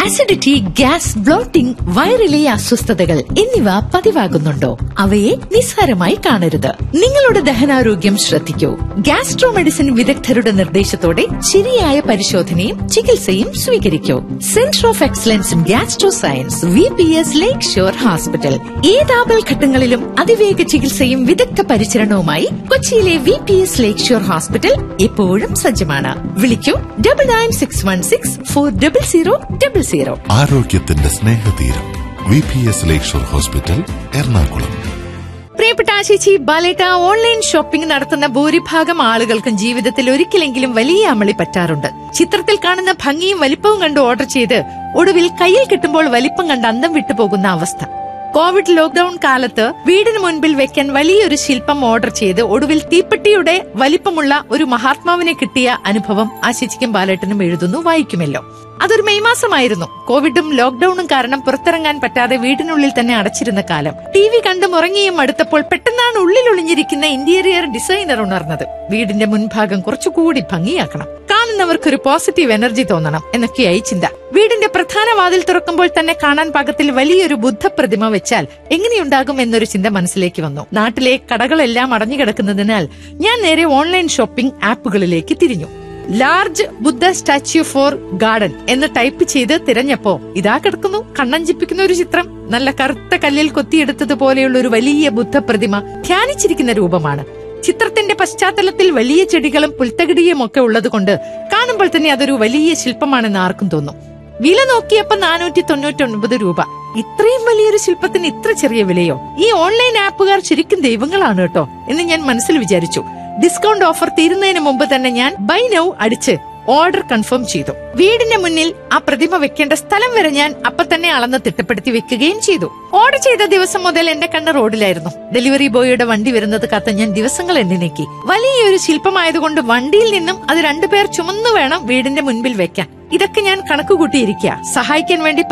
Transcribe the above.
acidity gas blotting വയറിലെ അസ്വസ്ഥതകൾ എന്നിവ പതിവാകുന്നുണ്ടോ അവയെ നിസ്സാരമായി കാണരുത് നിങ്ങളുടെ ദഹനാരോഗ്യം ശ്രദ്ധിക്കൂ ഗ്യാസ്ട്രോ മെഡിസിൻ വിദഗ്ധരുടെ നിർദ്ദേശത്തോടെ ശരിയായ പരിശോധനയും ചികിത്സയും സ്വീകരിക്കൂ centre of excellence in gastro science V P S lake shore hospital ഏതാപൽ ഘട്ടങ്ങളിലും അതിവേഗ ചികിത്സയും വിദഗ്ധ പരിചരണവുമായി കൊച്ചിയിലെ V P S lake shore hospital എപ്പോഴും സജ്ജമാണ് വിളിക്കൂ double nine six one six four double zero double zero ആരോഗ്യത്തിന്റെ സ്നേഹതീരം V P S lakeshore hospital Ernakulam പ്രിയപ്പെട്ട ആശിച്ചി ബാലേട്ട ഓൺലൈൻ ഷോപ്പിംഗ് നടത്തുന്ന ഭൂരിഭാഗം ആളുകൾക്കും ജീവിതത്തിൽ ഒരിക്കലെങ്കിലും വലിയ അമളി പറ്റാറുണ്ട് ചിത്രത്തിൽ കാണുന്ന ഭംഗിയും വലിപ്പവും കണ്ട് ഓർഡർ ചെയ്ത് ഒടുവിൽ കയ്യിൽ കിട്ടുമ്പോൾ വലിപ്പം കണ്ട് അന്തം വിട്ടുപോകുന്ന അവസ്ഥ കോവിഡ് ലോക്ഡൌൺ കാലത്ത് വീടിന് മുൻപിൽ വെക്കാൻ വലിയൊരു ശില്പം ഓർഡർ ചെയ്ത് ഒടുവിൽ തീപ്പെട്ടിയുടെ വലിപ്പമുള്ള ഒരു മഹാത്മാവിനെ കിട്ടിയ അനുഭവം ആശിച്ചിക്കും ബാലേട്ടനും എഴുതുന്നു വായിക്കുമല്ലോ അതൊരു മെയ് മാസമായിരുന്നു കോവിഡും ലോക്ഡൌണും കാരണം പുറത്തിറങ്ങാൻ പറ്റാതെ വീടിനുള്ളിൽ തന്നെ അടച്ചിരുന്ന കാലം ടി വി കണ്ടും ഉറങ്ങിയും അടുത്തപ്പോൾ പെട്ടെന്നാണ് ഉള്ളിൽ ഒളിഞ്ഞിരിക്കുന്ന ഇന്റീരിയർ ഡിസൈനർ ഉണർന്നത് വീടിന്റെ മുൻഭാഗം കുറച്ചുകൂടി ഭംഗിയാക്കണം കാണുന്നവർക്കൊരു പോസിറ്റീവ് എനർജി തോന്നണം എന്നൊക്കെയായി ചിന്ത വീടിന്റെ പ്രധാന വാതിൽ തുറക്കുമ്പോൾ തന്നെ കാണാൻ പാകത്തിൽ വലിയൊരു ബുദ്ധപ്രതിമ വെച്ചാൽ എങ്ങനെയുണ്ടാകും എന്നൊരു ചിന്ത മനസ്സിലേക്ക് വന്നു നാട്ടിലെ കടകളെല്ലാം അടഞ്ഞുകിടക്കുന്നതിനാൽ ഞാൻ നേരെ ഓൺലൈൻ ഷോപ്പിംഗ് ആപ്പുകളിലേക്ക് തിരിഞ്ഞു large Buddha statue for garden എന്ന് ടൈപ്പ് ചെയ്ത് തിരഞ്ഞപ്പോ ഇതാ കിടക്കുന്നു കണ്ണഞ്ചിപ്പിക്കുന്ന ഒരു ചിത്രം നല്ല കറുത്ത കല്ലിൽ കൊത്തിയെടുത്തതുപോലെയുള്ള ഒരു വലിയ ബുദ്ധപ്രതിമ ധ്യാനിച്ചിരിക്കുന്ന രൂപമാണ് ചിത്രത്തിന്റെ പശ്ചാത്തലത്തിൽ വലിയ ചെടികളും പുൽത്തകിടിയും ഒക്കെ ഉള്ളതുകൊണ്ട് കാണുമ്പോൾ തന്നെ അതൊരു വലിയ ശില്പമാണെന്ന് ആർക്കും തോന്നും വില നോക്കിയപ്പോ നാനൂറ്റി തൊണ്ണൂറ്റി ഒൻപത് രൂപ ഇത്രയും വലിയൊരു ശില്പത്തിന് ഇത്ര ചെറിയ വിലയോ ഈ ഓൺലൈൻ ആപ്പുകാർ ശരിക്കും ദൈവങ്ങളാണ് കേട്ടോ എന്ന് ഞാൻ മനസ്സിൽ വിചാരിച്ചു ഡിസ്കൗണ്ട് ഓഫർ തീരുന്നതിന് മുമ്പ് തന്നെ ഞാൻ ബൈ നൗ അടിച്ച് ഓർഡർ കൺഫേം ചെയ്തു വീടിന്റെ മുന്നിൽ ആ പ്രതിമ വെക്കേണ്ട സ്ഥലം വരെ ഞാൻ അപ്പൊ തന്നെ അളന്ന് തിട്ടപ്പെടുത്തി വെക്കുകയും ചെയ്തു ഓർഡർ ചെയ്ത ദിവസം മുതൽ എന്റെ കണ്ണ് റോഡിലായിരുന്നു ഡെലിവറി ബോയിയുടെ വണ്ടി വരുന്നത് കാത്ത് ഞാൻ ദിവസങ്ങൾ എണ്ണി നീക്കി വലിയൊരു ശില്പമായതുകൊണ്ട് വണ്ടിയിൽ നിന്നും അത് രണ്ടുപേർ ചുമന്നു വേണം വീടിന്റെ മുൻപിൽ വെക്കാൻ ഇതൊക്കെ ഞാൻ കണക്കുകൂട്ടിയിരിക്കുക സഹായിക്കാൻ വേണ്ടി